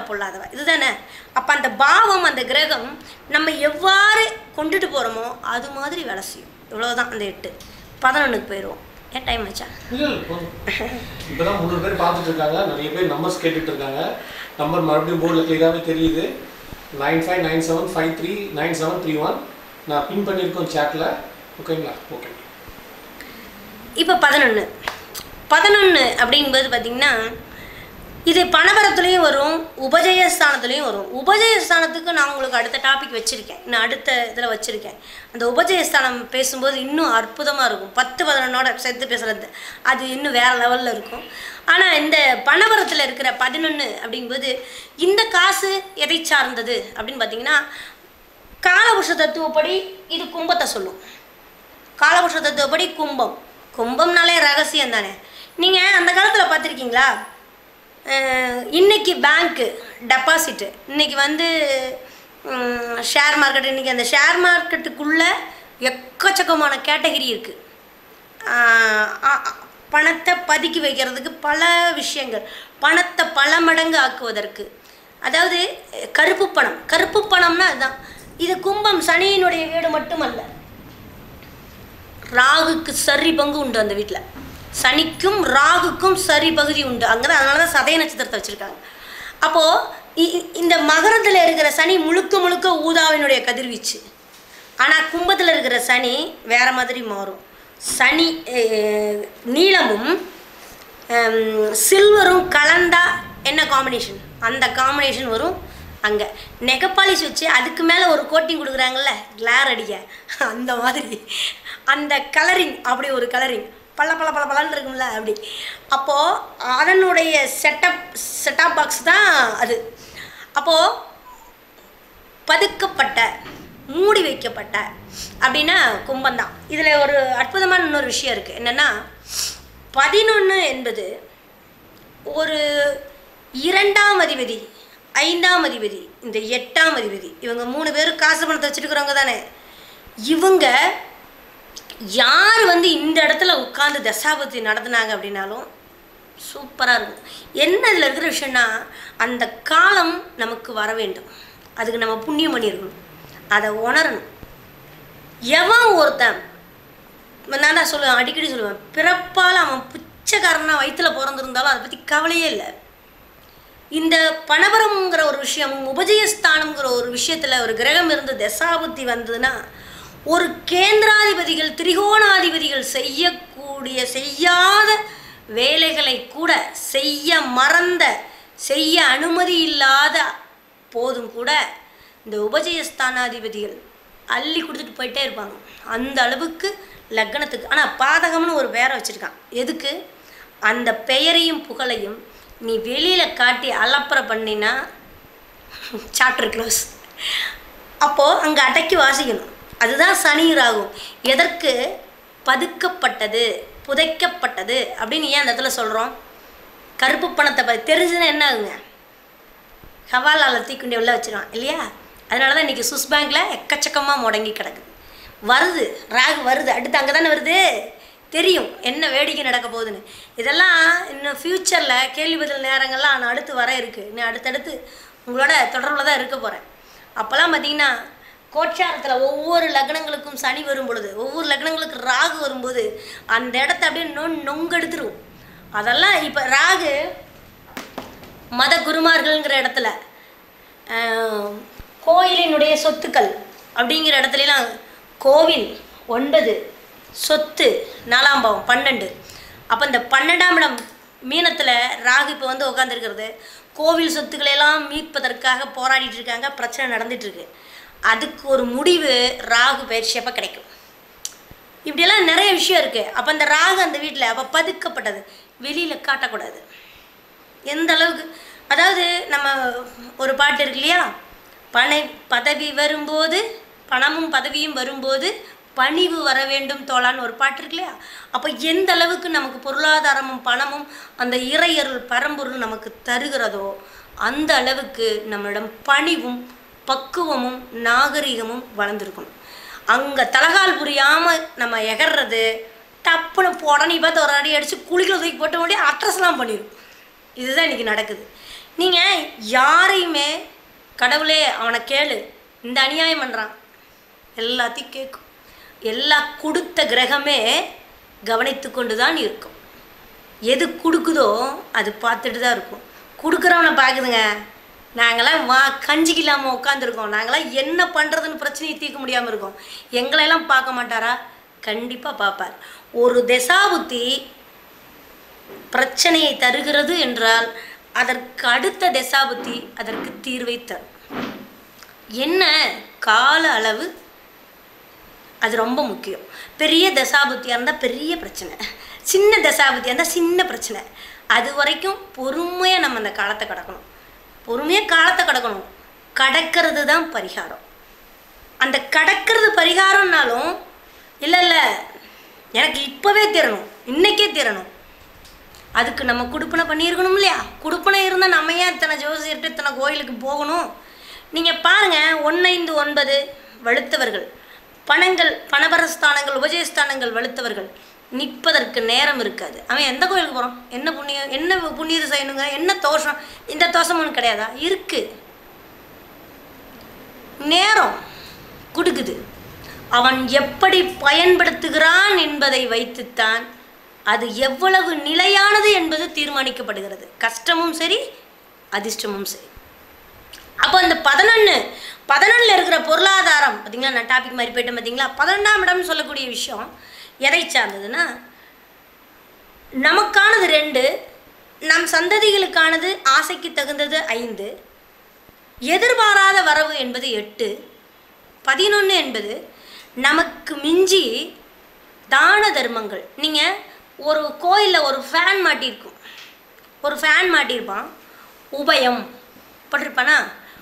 பொல்லாதவ இதுதானே அப்போ அந்த பாவம் அந்த கிரகம் நம்ம எவ்வாறு கொண்டுட்டு போகிறோமோ அது மாதிரி வேலை செய்யும் இவ்வளோதான் அந்த எட்டு பதினொன்றுக்கு போயிடுவோம் ஏன் டைம் ஆச்சா இல்ல, இல்ல, போதும். இப்பதான் முந்நூறு பேர் பார்த்துட்டு இருக்காங்க நிறைய பேர் நம்பர்ஸ் கேட்டுட்டு இருக்காங்க நம்பர் மறுபடியும் போர்டில் கிளியராகவே தெரியுது nine five nine seven five three nine seven three one நான் பின் பண்ணியிருக்கோம் சேட்டில் ஓகேங்களா ஓகே இப்போ பதினொன்று பதினொன்று அப்படிங்கும்போது பார்த்திங்கன்னா இது பணபரத்துலேயும் வரும் உபஜயஸ்தானத்துலேயும் வரும் உபஜயஸ்தானத்துக்கு நான் உங்களுக்கு அடுத்த டாபிக் வச்சுருக்கேன் நான் அடுத்த இதில் வச்சுருக்கேன் அந்த உபஜயஸ்தானம் பேசும்போது இன்னும் அற்புதமாக இருக்கும் பத்து பதினொன்னோட சேர்த்து பேசுகிறது அது இன்னும் வேறு லெவலில் இருக்கும் ஆனால் இந்த பணபரத்தில் இருக்கிற பதினொன்று அப்படிங்கும்போது இந்த காசு எதை சார்ந்தது அப்படின்னு பார்த்தீங்கன்னா காலபுருஷ தத்துவப்படி இது கும்பத்தை சொல்லும் காலபுருஷ தத்துவப்படி கும்பம் கும்பம்னாலே ரகசியம் தானே நீங்கள் அந்த காலத்தில் பார்த்துருக்கீங்களா அஹ், இன்னைக்கு பேங்க்கு டெபாசிட்டு இன்னைக்கு வந்து ஷேர் மார்க்கெட் இன்னைக்கு அந்த ஷேர் மார்க்கெட்டுக்குள்ளே எக்கச்சக்கமான கேட்டகரி இருக்குது பணத்தை பதுக்கி வைக்கிறதுக்கு பல விஷயங்கள் பணத்தை பல மடங்கு ஆக்குவதற்கு அதாவது அஹ், கருப்பு பணம் கருப்பு பணம்னா அதுதான் இது கும்பம் சனியினுடைய வீடு மட்டுமல்ல ராகுக்கு சரி பங்கு உண்டு அந்த வீட்டில் சனிக்கும் ராகுக்கும் சரி பகுதி உண்டு அங்கே தான் அதனால தான் சதய நட்சத்திரத்தை வச்சுருக்காங்க அப்போது இந்த மகரத்தில் இருக்கிற சனி முழுக்க முழுக்க ஊதாவினுடைய கதிர்வீச்சு ஆனால் கும்பத்தில் இருக்கிற சனி வேற மாதிரி மாறும் சனி அஹ், நீலமும் ஹம், சில்வரும் கலந்தா என்ன காம்பினேஷன் அந்த காம்பினேஷன் வரும் அங்கே நெகப்பாலிஷ் வச்சு அதுக்கு மேலே ஒரு கோட்டிங் கொடுக்குறாங்கல்ல கிளார் அடிக்க அந்த மாதிரி அந்த கலரிங் அப்படி ஒரு கலரிங் பல பல பல பலன்னு இருக்கும்ல அப்படி அப்போது அதனுடைய செட்டப் செட்டப் பாக்ஸ் தான் அது அப்போது பதுக்கப்பட்ட மூடி வைக்கப்பட்ட அப்படின்னா கும்பம்தான் இதில் ஒரு அற்புதமான இன்னொரு விஷயம் இருக்குது என்னென்னா பதினொன்று என்பது ஒரு இரண்டாம் அதிபதி ஐந்தாம் அதிபதி இந்த எட்டாம் அதிபதி இவங்க மூணு பேரும் காசு பணத்தை வச்சுருக்கிறவங்க தானே இவங்க யார் வந்து இந்த இடத்துல உட்காந்து தசாபதி நடத்துனாங்க அப்படின்னாலும் சூப்பராக இருக்கும் என்ன இதில் இருக்கிற விஷயம்னா அந்த காலம் நமக்கு வர வேண்டும் அதுக்கு நம்ம புண்ணியம் பண்ணியிருக்கணும் அதை உணரணும் எவன் ஒருத்தன் நான் தான் சொல்லுவேன் அடிக்கடி சொல்லுவேன் பிறப்பால் அவன் பிச்சைக்காரனா வயிற்றுல பிறந்திருந்தாலும் அதை பற்றி கவலையே இல்லை இந்த பணபரம்ங்கிற ஒரு விஷயமும் உபஜயஸ்தானம்ங்கிற ஒரு விஷயத்தில் ஒரு கிரகம் இருந்து தசாபுத்தி வந்ததுன்னா ஒரு கேந்திராதிபதிகள் திரிகோணாதிபதிகள் செய்யக்கூடிய செய்யாத வேலைகளை கூட செய்ய மறந்த செய்ய அனுமதி இல்லாத போதும் கூட இந்த உபஜயஸ்தானாதிபதிகள் அள்ளி கொடுத்துட்டு போயிட்டே இருப்பாங்க அந்த அளவுக்கு லக்னத்துக்கு ஆனால் பாதகம்னு ஒரு பேரை வச்சுருக்கான் எதுக்கு அந்த பெயரையும் புகழையும் நீ வெளியில் காட்டி அலப்பற பண்ணினா சாப்டர் க்ளோஸ் அப்போது அங்கே அடக்கி வாசிக்கணும் அதுதான் சனி ராகும் எதற்கு பதுக்கப்பட்டது புதைக்கப்பட்டது அப்படின்னு ஏன் அந்த இடத்துல சொல்கிறோம் கருப்பு பணத்தை பற்றி தெரிஞ்சுன்னா என்ன ஆகுங்க ஹவாலாவில் தூக்கிண்டி உள்ள வச்சிருவான் இல்லையா அதனால தான் இன்றைக்கி சுஸ் பேங்க்கில் எக்கச்சக்கமாக முடங்கி கிடக்குது வருது ராகு வருது அடுத்து அங்கே தானே வருது தெரியும் என்ன வேடிக்கை நடக்க போகுதுன்னு இதெல்லாம் இன்னும் ஃப்யூச்சரில் கேள்வி பதில் நேரங்கள்லாம் நான் அடுத்து வர இருக்குது இன்னும் அடுத்தடுத்து உங்களோட தொடர்பில் தான் இருக்க போகிறேன் அப்போல்லாம் பார்த்தீங்கன்னா கோட்சாரத்தில் ஒவ்வொரு லக்னங்களுக்கும் சனி வரும் பொழுது ஒவ்வொரு லக்னங்களுக்கு ராகு வரும்போது அந்த இடத்த அப்படியே நொ நொங்கெடுத்துரும் அதெல்லாம் இப்போ ராகு மத குருமார்கள்ங்கிற இடத்துல ஆஹ், கோயிலினுடைய சொத்துக்கள் அப்படிங்கிற இடத்துலலாம் கோவில் ஒன்பது சொத்து நாலாம் பாவம் பன்னெண்டு அப்போ இந்த பன்னெண்டாம் இடம் மீனத்தில் ராகு இப்போ வந்து உட்காந்துருக்கிறது கோவில் சொத்துக்களை எல்லாம் மீட்பதற்காக போராடிட்டு இருக்காங்க பிரச்சனை நடந்துட்டு இருக்கு அதுக்கு ஒரு முடிவு ராகு பயிற்சியப்போ கிடைக்கும் இப்படியெல்லாம் நிறைய விஷயம் இருக்குது அப்போ அந்த ராகு அந்த வீட்டில் அப்போ பதுக்கப்பட்டது வெளியில் காட்டக்கூடாது எந்த அளவுக்கு அதாவது நம்ம ஒரு பாட்டு இருக்கு இல்லையா பண பதவி வரும்போது பணமும் பதவியும் வரும்போது பணிவு வர வேண்டும் தோளான்னு ஒரு பாட்டு இருக்கு இல்லையா அப்போ எந்த அளவுக்கு நமக்கு பொருளாதாரமும் பணமும் அந்த இறையருள் பரம்பொருள் நமக்கு தருகிறதோ அந்த அளவுக்கு நம்மளிடம் பணிவும் பக்குவமும் நாகரிகமும் வளர்ந்துருக்கணும் அங்கே தலகால் புரியாமல் நம்ம எகர்றது டப்புன்னு போட நீ பார்த்து ஒரு அடி அடித்து குளிக்கல தூக்கி போட்ட முடியும் அட்ரஸ்லாம் பண்ணிடும் இதுதான் இன்றைக்கி நடக்குது நீங்கள் யாரையுமே கடவுளே அவனை கேளு இந்த அநியாயம் பண்ணுறான் எல்லாத்தையும் கேட்கும் எல்லா கொடுத்த கிரகமே கவனித்து கொண்டு தான் இருக்கும் எது கொடுக்குதோ அது பார்த்துட்டு தான் இருக்கும் கொடுக்குறவனை பார்க்குதுங்க நாங்களாம் வா கஞ்சிக்கு இல்லாமல் உட்காந்துருக்கோம் நாங்களாம் என்ன பண்ணுறதுன்னு பிரச்சனையை தீர்க்க முடியாமல் இருக்கோம் எங்களையெல்லாம் பார்க்க மாட்டாரா கண்டிப்பாக பார்ப்பார் ஒரு திசாபுத்தி பிரச்சனையை தருகிறது என்றால் அதற்கு அடுத்த திசாபுத்தி அதற்கு தீர்வை தரும் என்ன கால அளவு அது ரொம்ப முக்கியம் பெரிய தசாபுத்தியாக இருந்தால் பெரிய பிரச்சனை சின்ன தசாபுத்தியாக இருந்தால் சின்ன பிரச்சனை அது வரைக்கும் பொறுமையாக நம்ம அந்த காலத்தை கடக்கணும் பொறுமையாக காலத்தை கடக்கணும் கடக்கிறது தான் பரிகாரம் அந்த கடக்கிறது பரிகாரம்னாலும் இல்லை இல்லை எனக்கு இப்போவே தீரணும் இன்னைக்கே தீரணும் அதுக்கு நம்ம குடுப்பனை பண்ணியிருக்கணும் இல்லையா குடுப்பனை இருந்தால் நம்ம ஏன் இத்தனை ஜோசியர்கிட்ட இத்தனை கோயிலுக்கு போகணும் நீங்கள் பாருங்கள் ஒன்னைந்து ஒன்பது வலுத்தவர்கள் பணங்கள் பணபரஸ்தானங்கள் உபஜயஸ்தானங்கள் வலுத்தவர்கள் நிற்பதற்கு நேரம் இருக்காது அவன் எந்த கோயிலுக்கு போகிறான் என்ன புண்ணியம் என்ன புண்ணியது செய்யணுங்க என்ன தோஷம் இந்த தோஷம் ஒன்று கிடையாதா இருக்குது நேரம் கொடுக்குது அவன் எப்படி பயன்படுத்துகிறான் என்பதை வைத்துத்தான் அது எவ்வளவு நிலையானது என்பது தீர்மானிக்கப்படுகிறது கஷ்டமும் சரி அதிர்ஷ்டமும் சரி அப்போ அந்த பதினொன்று பதினொன்றில் இருக்கிற பொருளாதாரம் பார்த்தீங்களா நான் டாபிக் மாதிரி போயிட்டேன் பார்த்தீங்களா பதினொன்றாம் இடம்னு சொல்லக்கூடிய விஷயம் எதை சார்ந்ததுன்னா நமக்கானது ரெண்டு நம் சந்ததிகளுக்கானது ஆசைக்கு தகுந்தது ஐந்து எதிர்பாராத வரவு என்பது எட்டு பதினொன்று என்பது நமக்கு மிஞ்சி தான தர்மங்கள் நீங்கள் ஒரு கோயிலில் ஒரு ஃபேன் மாட்டியிருக்கும் ஒரு ஃபேன் மாட்டியிருப்பான் உபயம் பட்டிருப்பானா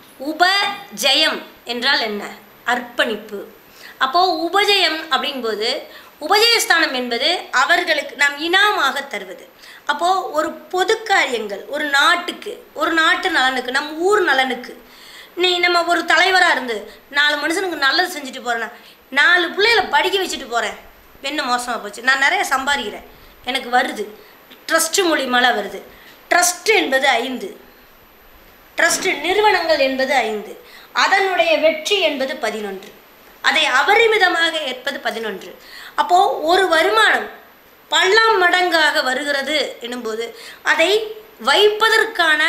உபஜெயம் என்றால் என்ன அர்ப்பணிப்பு அப்போது உபஜெயம் அப்படிங்கும்போது உபஜயஸ்தானம் என்பது அவர்களுக்கு நாம் இனாமாக தருவது அப்போது ஒரு பொது காரியங்கள் ஒரு நாட்டுக்கு ஒரு நாட்டு நலனுக்கு நம் ஊர் நலனுக்கு நீ நம்ம ஒரு தலைவராக இருந்து நாலு மனுஷனுக்கு நல்லது செஞ்சுட்டு போகிறேன்னா நாலு பிள்ளைகளை படிக்க வச்சுட்டு போகிறேன் என்ன மோசமாக போச்சு நான் நிறைய சம்பாதிக்கிறேன் எனக்கு வருது ட்ரஸ்ட்டு மூலியமால வருது ட்ரஸ்ட் என்பது ஐந்து ட்ரஸ்ட் நிறுவனங்கள் என்பது ஐந்து அதனுடைய வெற்றி என்பது பதினொன்று அதை அபரிமிதமாக ஏற்பது பதினொன்று அப்போது ஒரு வருமானம் பல்லாம் மடங்காக வருகிறது எனும்போது அதை வைப்பதற்கான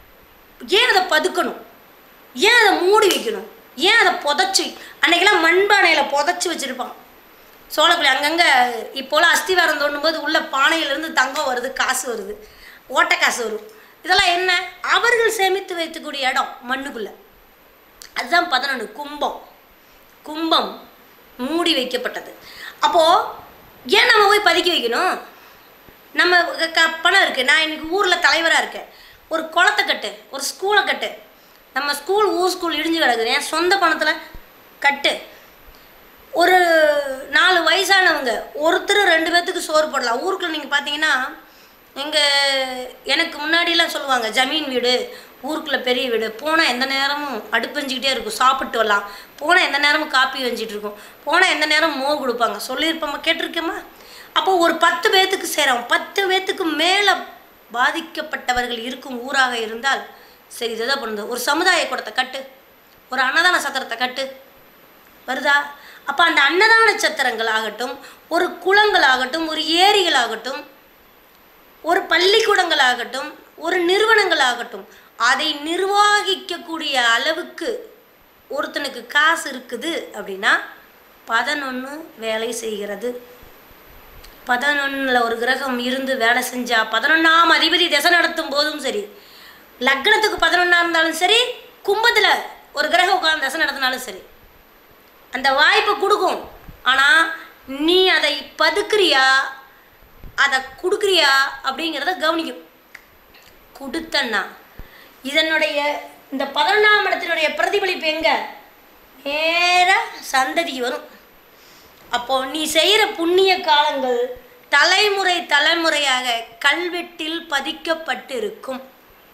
ஏன் அதை பதுக்கணும் ஏன் அதை மூடி வைக்கணும் ஏன் அதை புதைச்சி அன்னைக்கெல்லாம் மண்பானையில் புதைச்சி வச்சுருப்பான் சோளக்குழி அங்கங்கே இப்போலாம் அஸ்திவாரம் தோண்டும் போது உள்ள பானையிலேருந்து தங்கம் வருது காசு வருது ஓட்டை காசு வரும் இதெல்லாம் என்ன அவர்கள் சேமித்து வைத்துக்கூடிய இடம் மண்ணுக்குள்ளே அதுதான் பதினொன்று கும்பம் கும்பம் மூடி வைக்கப்பட்டது அப்போது ஏன் நம்ம போய் பதுக்கி வைக்கணும் நம்ம க- க- பணம் இருக்குது நான் இன்னைக்கு ஊரில் தலைவராக இருக்கேன் ஒரு குளத்தை கட்டு ஒரு ஸ்கூலை கட்டு நம்ம ஸ்கூல் ஊர் ஸ்கூல் இடிஞ்சு கிடக்குது என் சொந்த பணத்தில் கட்டு ஒரு நாலு வயசானவங்க ஒருத்தர் ரெண்டு பேர்த்துக்கு சோறு போடலாம் ஊருக்குள்ள நீங்கள் பார்த்தீங்கன்னா எங்கள் எனக்கு முன்னாடிலாம் சொல்லுவாங்க ஜமீன் வீடு ஊருக்குள்ளே பெரிய வீடு போனால் எந்த நேரமும் அடுப்பஞ்சிக்கிட்டே இருக்கும் சாப்பிட்டு வரலாம் போனால் எந்த நேரமும் காப்பி வஞ்சிட்டு இருக்கும் போனால் எந்த நேரமும் மோர் கொடுப்பாங்க சொல்லியிருப்போமா கேட்டிருக்கேம்மா அப்போ ஒரு பத்து பேர்த்துக்கு சேரும் பத்து பேர்த்துக்கு மேலே பாதிக்கப்பட்டவர்கள் இருக்கும் ஊராக இருந்தால் சரி இதுதான் பண்ணுது ஒரு சமுதாய கூடத்தை கட்டு ஒரு அன்னதான சத்திரத்தை கட்டு வருதா அப்போ அந்த அன்னதான சத்திரங்கள் ஆகட்டும் ஒரு குளங்கள் ஆகட்டும் ஒரு ஏரிகள் ஆகட்டும் ஒரு பள்ளிக்கூடங்கள் ஆகட்டும் ஒரு நிறுவனங்கள் ஆகட்டும் அதை நிர்வகிக்கக்கூடிய அளவுக்கு ஒருத்தனுக்கு காசு இருக்குது அப்படின்னா பதினொன்று வேலை செய்கிறது பதினொன்றில் ஒரு கிரகம் இருந்து வேலை செஞ்சா பதினொன்றாம் அதிபதி திசை நடத்தும் போதும் சரி லக்னத்துக்கு பதினொன்றா இருந்தாலும் சரி கும்பத்தில் ஒரு கிரகம் உட்கார்ந்து திசை நடத்தினாலும் சரி அந்த வாய்ப்பை கொடுக்கும் ஆனால் நீ அதை பதுக்குறியா அதை கொடுக்குறியா அப்படிங்கிறத கவனிக்கும் கொடுத்தன்னா இதனுடைய இந்த பதினொன்றாம் இடத்தினுடைய பிரதிபலிப்பு எங்க நேராக சந்ததிக்கு வரும் அப்போ நீ செய்கிற புண்ணிய காலங்கள் தலைமுறை தலைமுறையாக கல்வெட்டில் பதிக்கப்பட்டு இருக்கும்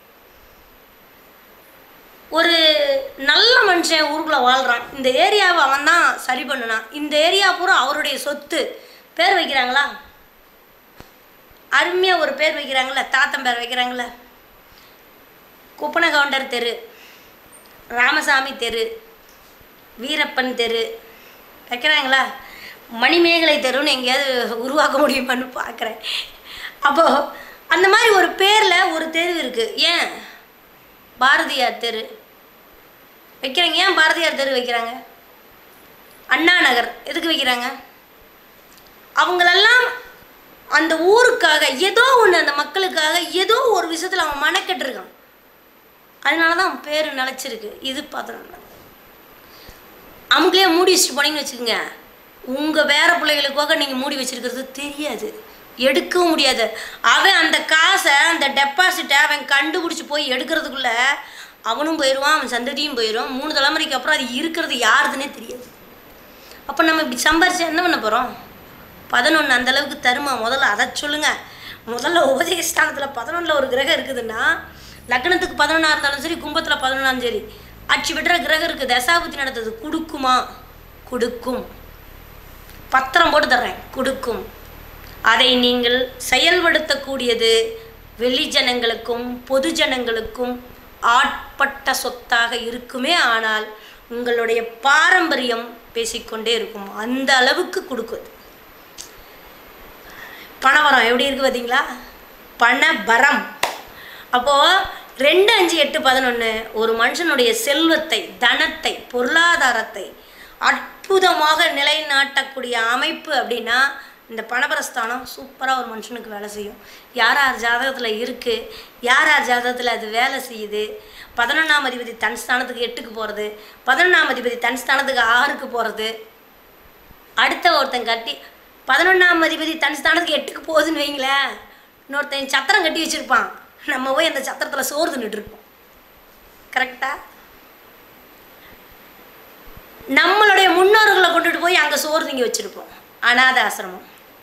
ஒரு நல்ல மனுஷன் ஊருக்குள்ள வாழ்கிறான் இந்த ஏரியாவை அவன் தான் சரி பண்ணுனான் இந்த ஏரியா பூரா அவருடைய சொத்து பேர் வைக்கிறாங்களா அருமையாக ஒரு பேர் வைக்கிறாங்களே தாத்தன் பேர் வைக்கிறாங்களே குப்பனகவுண்டர் தெரு ராமசாமி தெரு வீரப்பன் தெரு வைக்கிறாங்களா மணிமேகலை தெருன்னு எங்கேயாவது உருவாக்க முடியுமான்னு பார்க்குறேன் அப்போது அந்த மாதிரி ஒரு பேரில் ஒரு தெரு இருக்குது ஏன் பாரதியார் தெரு வைக்கிறாங்க ஏன் பாரதியார் தெரு வைக்கிறாங்க அண்ணா நகர் எதுக்கு வைக்கிறாங்க அவங்களெல்லாம் அந்த ஊருக்காக ஏதோ ஒன்று அந்த மக்களுக்காக ஏதோ ஒரு விஷயத்தில் அவன் மனக்கெட்டிருக்கான் அதனால தான் அவன் பேர் நிலச்சிருக்கு இது பார்த்தோம்னா அவங்களே மூடி வச்சுட்டு போனீங்கன்னு வச்சுக்கோங்க உங்கள் வேற பிள்ளைகளுக்காக நீங்கள் மூடி வச்சிருக்கிறது தெரியாது எடுக்கவும் முடியாது அவன் அந்த காசை அந்த டெபாசிட்டை அவன் கண்டுபிடிச்சி போய் எடுக்கிறதுக்குள்ள அவனும் போயிடுவான் அவன் சந்ததியும் போயிடும் மூணு தலைமுறைக்கு அப்புறம் அது இருக்கிறது யாருதுன்னே தெரியாது அப்போ நம்ம இப்படி சம்பாரிச்சு என்ன பண்ண போகிறோம் பதினொன்று அந்த அளவுக்கு தருமா முதல்ல அதை சொல்லுங்க முதல்ல உபதேசஸ்தானத்தில் பதினொன்றில் ஒரு கிரகம் இருக்குதுன்னா லக்னத்துக்கு பதினொன்றா இருந்தாலும் சரி கும்பத்தில் பதினொன்றாலும் சரி ஆட்சி விடுற கிரகம் இருக்குது தசாபுத்தி நடத்துது கொடுக்குமா கொடுக்கும் பத்திரம் போட்டு தர்றேன் கொடுக்கும் அதை நீங்கள் செயல்படுத்தக்கூடியது வெளி ஜனங்களுக்கும் பொது ஜனங்களுக்கும் ஆட்பட்ட சொத்தாக இருக்குமே ஆனால் உங்களுடைய பாரம்பரியம் பேசிக்கொண்டே இருக்கும் அந்த அளவுக்கு கொடுக்குது பணவரம் எப்படி இருக்கு பார்த்தீங்களா பணபரம் அப்போது ரெண்டு அஞ்சு எட்டு பதினொன்று ஒரு மனுஷனுடைய செல்வத்தை தனத்தை பொருளாதாரத்தை அற்புதமாக நிலைநாட்டக்கூடிய அமைப்பு அப்படின்னா இந்த பணபரஸ்தானம் சூப்பராக ஒரு மனுஷனுக்கு வேலை செய்யும் யார் யார் ஜாதகத்தில் இருக்குது யார் யார் ஜாதகத்தில் அது வேலை செய்யுது பதினொன்றாம் அதிபதி தன் ஸ்தானத்துக்கு எட்டுக்கு போகிறது பதினொன்றாம் அதிபதி தன் ஸ்தானத்துக்கு ஆறுக்கு போகிறது அடுத்த ஒருத்தன் கட்டி பதினொன்றாம் அதிபதி தன் ஸ்தானத்துக்கு எட்டுக்கு போகுதுன்னு வைங்களேன் இன்னொருத்தன் சத்திரம் கட்டி வச்சுருப்பான் நம்ம போய் அந்த சத்திரத்தில் சோறு தின்னுட்டு இருப்போம் கரெக்டாக நம்மளுடைய முன்னோர்களை கொண்டுட்டு போய் அங்கே சோறு திங்க வச்சுருப்போம் அனாத ஆசிரமம்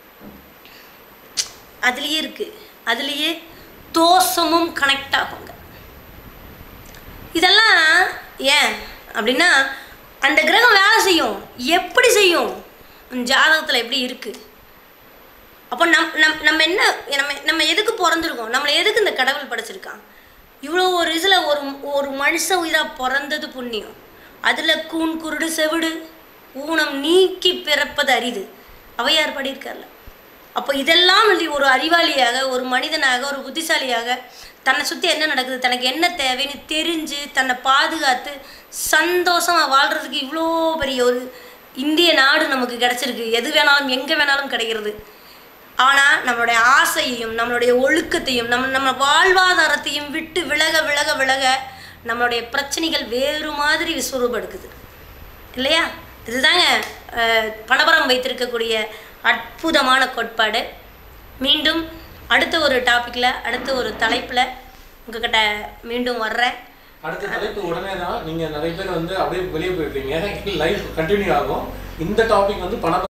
அதுலேயே இருக்குது அதுலேயே தோஷமும் கனெக்ட் ஆகுங்க இதெல்லாம் ஏன் அப்படின்னா அந்த கிரகம் வேலை செய்யும் எப்படி செய்யும் ஜாதகத்தில் எப்படி இருக்குது அப்போ நம் நம் நம்ம என்ன நம்ம நம்ம எதுக்கு பிறந்திருக்கோம் நம்மளை எதுக்கு இந்த கடவுள் படைச்சிருக்கான் இவ்வளோ ஒரு இதில் ஒரு ஒரு மனுஷ உயிராக பிறந்தது புண்ணியம் அதில் கூன் குருடு செவிடு ஊனம் நீக்கி பிறப்பது அரிது அவையார் பாடியிருக்கார்ல அப்போ இதெல்லாம் வந்து ஒரு அறிவாளியாக ஒரு மனிதனாக ஒரு புத்திசாலியாக தன்னை சுற்றி என்ன நடக்குது தனக்கு என்ன தேவைன்னு தெரிஞ்சு தன்னை பாதுகாத்து சந்தோஷமாக வாழ்கிறதுக்கு இவ்வளோ பெரிய ஒரு இந்திய நாடு நமக்கு கிடச்சிருக்கு எது வேணாலும் எங்கே வேணாலும் கிடைக்கிறது ஆனால் நம்மளுடைய ஆசையையும் நம்மளுடைய ஒழுக்கத்தையும் நம்ம நம்ம வாழ்வாதாரத்தையும் விட்டு விலக விலக விலக நம்மளுடைய பிரச்சனைகள் வேறு மாதிரி விஸ்வரூபம் எடுக்குது இல்லையா இதுதாங்க அஹ், பணபரம் வைத்திருக்கக்கூடிய அற்புதமான கோட்பாடு மீண்டும் அடுத்த ஒரு டாப்பிக்கில் அடுத்த ஒரு தலைப்பில் உங்ககிட்ட மீண்டும் வர்றேன் அடுத்த தலைப்பு உடனே தான் நீங்க நிறைய பேர் வந்து அப்படியே வெளியே போயிடுறீங்க லைஃப் கண்டினியூ ஆகும் இந்த டாபிக் வந்து பண